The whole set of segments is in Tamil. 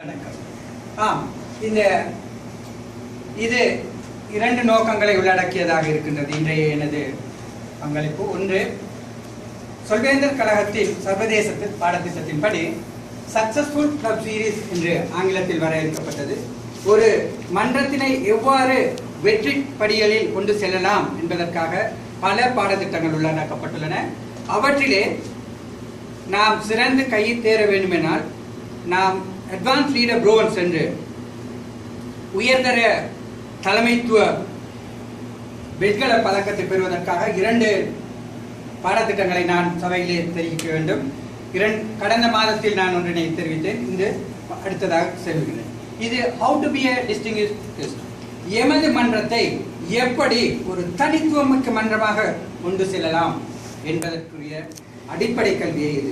வணக்கம் ஆம் இந்த இது இரண்டு நோக்கங்களை உள்ளடக்கியதாக இருக்கின்றது இன்றைய எனது பங்களிப்பு ஒன்று சொல்வேந்தர் கழகத்தின் சர்வதேச பாடத்திட்டத்தின்படி சக்சஸ்ஃபுல் கிளப் சீரிஸ் என்று ஆங்கிலத்தில் வரையறுக்கப்பட்டது ஒரு மன்றத்தினை எவ்வாறு வெற்றி படிகளில் கொண்டு செல்லலாம் என்பதற்காக பல பாடத்திட்டங்கள் உள்ளடக்கப்பட்டுள்ளன அவற்றிலே நாம் சிறந்து கையில் தேர வேண்டுமென்றால் நாம் அட்வான்ஸ் லீடர் ப்ரோன்ஸ் என்று உயர்தர தலைமைத்துவ வெண்கல பதக்கத்தை பெறுவதற்காக இரண்டு பாடத்திட்டங்களை நான் சபையிலே தெரிவிக்க வேண்டும் இரண்டு கடந்த மாதத்தில் நான் ஒன்றினை தெரிவித்தேன் இந்த அடுத்ததாக செல்கிறேன் இது how to be a distinguished எமது மன்றத்தை எப்படி ஒரு தனித்துவமிக்க மன்றமாக கொண்டு செல்லலாம் என்பதற்குரிய அடிப்படை கல்வியே இது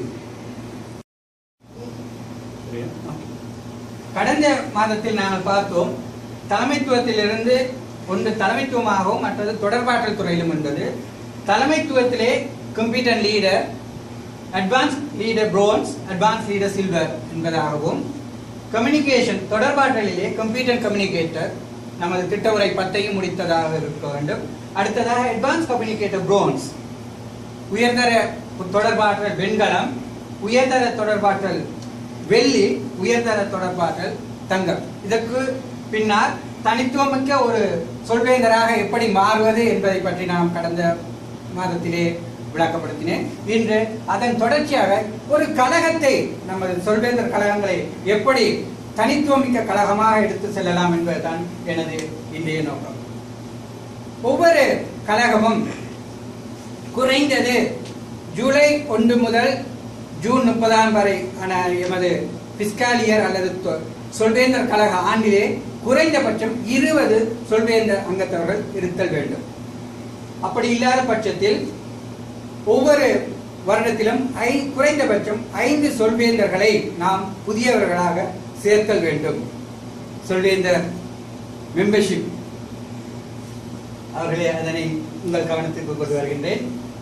கடந்த மாதத்தில் நாங்கள் பார்த்தோம் தலைமைத்துவத்திலிருந்து ஒன்று தலைமைத்துவமாகவும் மற்றது தொடர்பாற்றல் துறையிலும் என்பது தலைமைத்துவத்திலே computer leader advance leader bronze advance leader silver என்பதாகவும் கம்யூனிகேஷன் தொடர்பாற்றலிலே கம்ப்யூட்டர் கம்யூனிகேட்டர் நமது திட்டவுரை பத்தையும் முடித்ததாக இருக்க வேண்டும் அடுத்ததாக அட்வான்ஸ் கம்யூனிகேட்டர் பிரோன்ஸ் உயர்தர தொடர்பாற்றல் வெண்கலம் உயர்தர தொடர்பாற்றல் வெள்ளி உயர்தர தொடர்பாற்றல் தங்கம் இதற்கு பின்னால் தனித்துவமிக்க ஒரு சொல்வேந்தராக எப்படி மாறுவது என்பதை பற்றி நாம் கடந்த மாதத்திலே விளக்கப்படுத்தினேன் இன்று அதன் தொடர்ச்சியாக ஒரு கழகத்தை நமது சொல்வேந்தர் கழகங்களை எப்படி தனித்துவமிக்க கழகமாக எடுத்து செல்லலாம் என்பதுதான் எனது இன்றைய நோக்கம் ஒவ்வொரு கழகமும் குறைந்தது ஜூலை ஒன்று முதல் ஜூன் முப்பதாம் வரை ஆன எமது பிஸ்காலியர் அல்லது தொ- சொல்வேந்தர் கழக ஆண்டிலே குறைந்தபட்சம் இருபது சொல்வேந்தர் அங்கத்தவர்கள் இருத்தல் வேண்டும் அப்படி இல்லாத பட்சத்தில் ஒவ்வொரு வருடத்திலும் ஐ குறைந்தபட்சம் ஐந்து சொல்வேந்தர்களை நாம் புதியவர்களாக சேர்த்தல் வேண்டும் சொல்வேந்தர் மெம்பர்ஷிப் அவர்களே அதனை உங்கள் கவனத்திற்கு கொண்டு வருகின்றேன்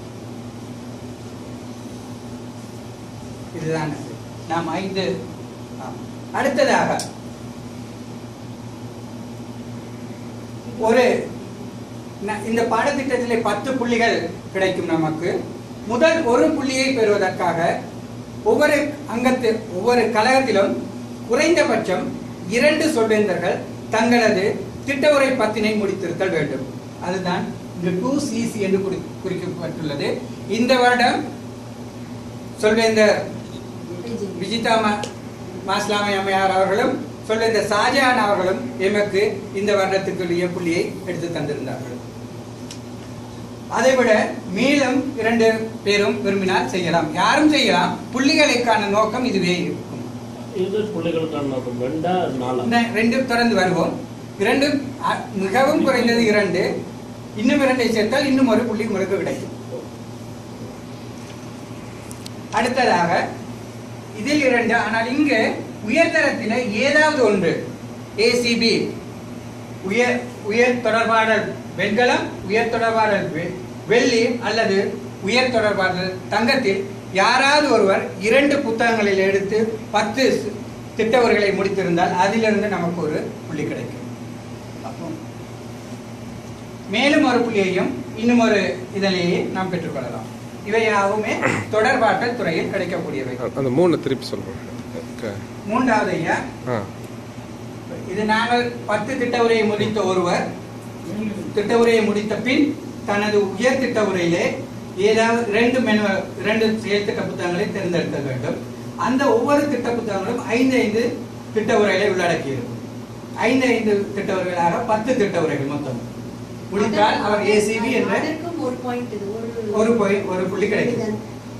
இதுதான் அது. நாம் ஐந்து ஆம். அடுத்ததாக ஒரு ந- இந்த பாடத்திட்டத்திலே பத்து புள்ளிகள் கிடைக்கும் நமக்கு முதல் ஒரு புள்ளியை பெறுவதற்காக ஒவ்வொரு அங்கத்து ஒவ்வொரு கழகத்திலும் குறைந்தபட்சம் இரண்டு சொல்வேந்தர்கள் தங்களது திட்டவுரை பத்தினை முடித்திருத்தல் வேண்டும் அதுதான் இந்த டூ சிசி என்று குறி- குறிக்கப்பட்டுள்ளது இந்த வருடம் சொல்வேந்தர் விஜிதா மா- மாஸ்லாமை அம்மையார் அவர்களும் சொல்வேந்தர் ஷாஜஹான் அவர்களும் எமக்கு இந்த வருடத்துக்குரிய புள்ளியை எடுத்து தந்திருந்தார்கள் அதைவிட மேலும் இரண்டு பேரும் விரும்பினால் செய்யலாம் யாரும் செய்யலாம் புள்ளிகளுக்கான நோக்கம் இதுவே இருக்கும் இது புள்ளிகளுக்கான நோக்கம் ரெண்டா நாலா இந்த ரெண்டு தொடர்ந்து வருவோம் இரண்டு அ, மிகவும் குறைந்தது இரண்டு இன்னும் இரண்டை சேர்த்தால் இன்னும் ஒரு புள்ளி உங்களுக்கு கிடைக்கும் அடுத்ததாக இதில் இரண்டு ஆனால் இங்கு உயர்தரத்தில் ஏதாவது ஒன்று ஏசிபி உயர் உயர் தொடர்பாடல் வெண்கலம் உயர் தொடர்பாடல் வெ- வெள்ளி அல்லது உயர் தொடர்பாடல் தங்கத்தில் யாராவது ஒருவர் இரண்டு புத்தகங்களில் எடுத்து பத்து ஸ்- திட்டவர்களை முடித்திருந்தால் அதிலிருந்து நமக்கு ஒரு புள்ளி கிடைக்கும் அப்போ மேலும் ஒரு புள்ளியையும் இன்னும் ஒரு இதிலேயே நாம் பெற்றுக்கொள்ளலாம் இவையாவுமே தொடர்பாற்றல் துறையில் கிடைக்கக்கூடியவை அந்த மூணு திருப்பி சொல்லுங்க Okay. மூன்றாவது ஐயா ஆ இது நாங்கள் பத்து திட்ட உரையை முடித்த ஒருவர் திட்ட உரையை முடித்த பின் தனது உயர் திட்ட உரையிலே ஏதாவது இரண்டு மெனு இரண்டு செயல் திட்ட புத்தகங்களை தேர்ந்தெடுக்க வேண்டும் அந்த ஒவ்வொரு திட்ட புத்தகங்களும் ஐந்து ஐந்து திட்ட உரைகளை உள்ளடக்கியிருக்கும் ஐந்து ஐந்து திட்ட உரைகளாக பத்து திட்ட உரைகள் மொத்தம் முடித்தால் அவர் ஏசிபி என்ற அதற்கும் ஒரு பாயிண்ட் இது ஒரு ஒரு பொய்- ஒரு புள்ளி கிடைக்கும்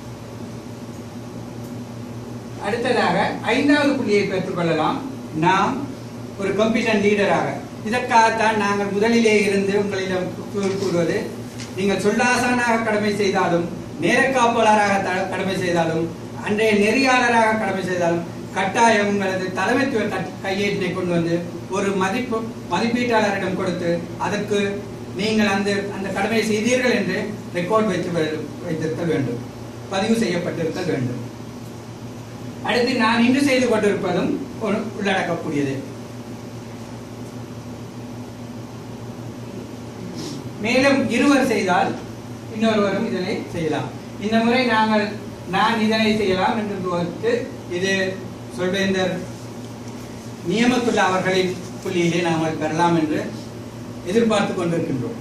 அடுத்ததாக ஐந்தாவது புள்ளியை பெற்றுக்கொள்ளலாம் நாம் ஒரு கம்ப்யூட்டர் லீடராக இதற்காகத்தான் நாங்கள் முதலிலே இருந்து உங்களிடம் கூ- கூறுவது நீங்கள் சொல்லாசானாக கடமை செய்தாலும் நேரக்காப்பாளராக த- கடமை செய்தாலும் அன்றைய நெறியாளராக கடமை செய்தாலும் கட்டாயம் உங்களது தலைமைத்துவ கட்- கையேட்டினை கொண்டு வந்து ஒரு மதிப்பு மதிப்பீட்டாளரிடம் கொடுத்து அதற்கு நீங்கள் அந்த அந்த கடமையை செய்தீர்கள் என்று ரெக்கார்ட் வைத்து வை- வைத்திருக்க வேண்டும் பதிவு செய்யப்பட்டிருக்க வேண்டும் அடுத்து நான் இன்று செய்து கொண்டிருப்பதும் உள்- உள்ளடக்கக்கூடியது மேலும் இருவர் செய்தால் இன்னொருவரும் இதனை செய்யலாம் இந்த முறை நாங்கள் நான் இதனை செய்யலாம் என்று பொறுத்து இது சொல்வேந்தர் நியமத்துள்ள அவர்களின் புள்ளியிலே நாங்கள் பெறலாம் என்று எதிர்பார்த்து கொண்டிருக்கின்றோம்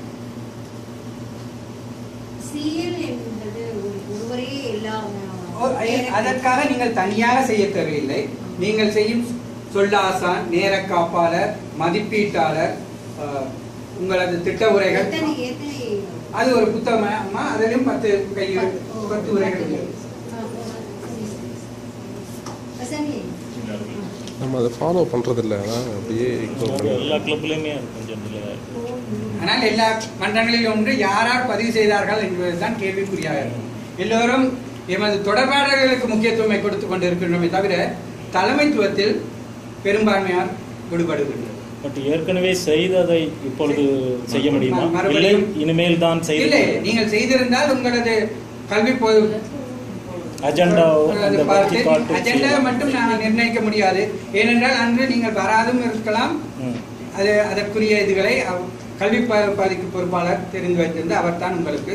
சிஎல் என்பது ஒரு- ஒருவரே எல்லா ஓ, ஐ- அதற்காக நீங்கள் தனியாக செய்ய தேவையில்லை நீங்கள் செய்யும் சொல்லாசான் நேர காப்பாளர் மதிப்பீட்டாளர் அஹ், உங்களது திட்ட உரைகள் எத்தனை எத்தனை அது ஒரு புத்தகமா அதிலும் பத்து கை பத்து- பத்து உரைகள் இருக்கு. ஆ, சரி, சரி. சரி. நம்ம அதை ஃபாலோ பண்ணுறதில்ல அதான் அப்படியே இக்னோர் பண்ணி எல்லா கிளப்லயுமே அது கொஞ்சம் நிலையா இருக்கு ஆனால் எல்லா மன்றங்களிலும் ஒன்று யாரார் பதிவு செய்தார்கள் என்பதுதான் கேள்விக்குறியாக இருக்கும் எல்லோரும் எமது தொடர்பாளர்களுக்கு முக்கியத்துவம் கொடுத்து கொண்டிருக்கின்றோமே தவிர தலைமைத்துவத்தில் பெரும்பான்மையார் விடுபடுகின்றது பட் ஏற்கனவே செய்ததை இப்பொழுது செய்ய முடியுமா இல்லை மறுபடியும் இனிமேல் தான் செய்து இல்லை நீங்கள் செய்திருந்தால் உங்களது கல்வி பொ- அஜெண்டா அது அந்த பார்த்து வச்சு காட்டு அஜெண்டா மட்டும் நான் நிர்ணயிக்க முடியாது ஏனென்றால் அன்று நீங்கள் வராதும் இருக்கலாம் ம். அது அதற்குரிய இதுகளை அவ்- கல்வி ப- பாதிக்கு பொறுப்பாளர் தெரிந்து வைத்திருந்து அவர் தான் உங்களுக்கு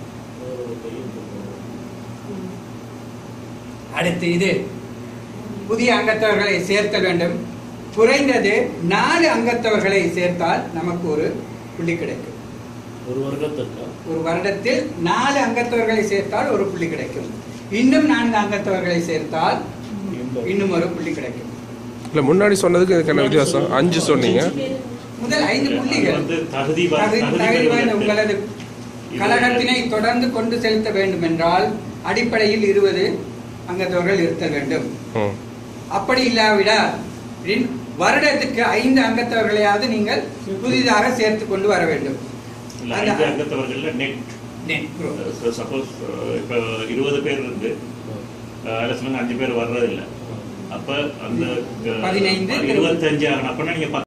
அடுத்து இது புதிய அங்கத்தவர்களை சேர்த்தல் வேண்டும் குறைந்தது நாலு அங்கத்தவர்களை சேர்த்தால் நமக்கு ஒரு புள்ளி கிடைக்கும் ஒரு வருடத்திற்கு ஒரு வருடத்தில் நாலு அங்கத்தவர்களை சேர்த்தால் ஒரு புள்ளி கிடைக்கும் இன்னும் நான்கு அங்கத்தவர்களை சேர்த்தால் இந்த- இன்னும் ஒரு புள்ளி கிடைக்கும் இல்லை முன்னாடி சொன்னதுக்கு இதுக்கு என்ன வித்தியாசம் அஞ்சு சொன்னீங்க முதல் ஐந்து அது புள்ளிகள் வந்து தகுதி வா- தகுதி- தகுதி தகுதி வாய்ந்த பெறுவதற்கு. உங்களது கழகத்தினை தொடர்ந்து கொண்டு செலுத்த வேண்டும் என்றால் அடிப்படையில் இருபது அங்கத்தவர்கள் இருத்தல் வேண்டும் ம் அப்படி இல்லாவிடால் இன் வருடத்துக்கு ஐந்து அங்கத்தவர்களையாவது நீங்கள் புதிதாக சேர்த்து கொண்டு வர வேண்டும் இல்ல, அந்த- ஐந்து அங்கத்தவர்கள்ல நெட் Net growth. சப்போஸ் இப்போ இருபது பேர் இருக்கு அஹ், அதுல சொன்னாங்க அஞ்சு பேர் வர்றதில்ல அப்ப அந்த அஹ், பதினைந்து, இருபத்தஞ்சு ஆகணும் அப்படின்னா நீங்க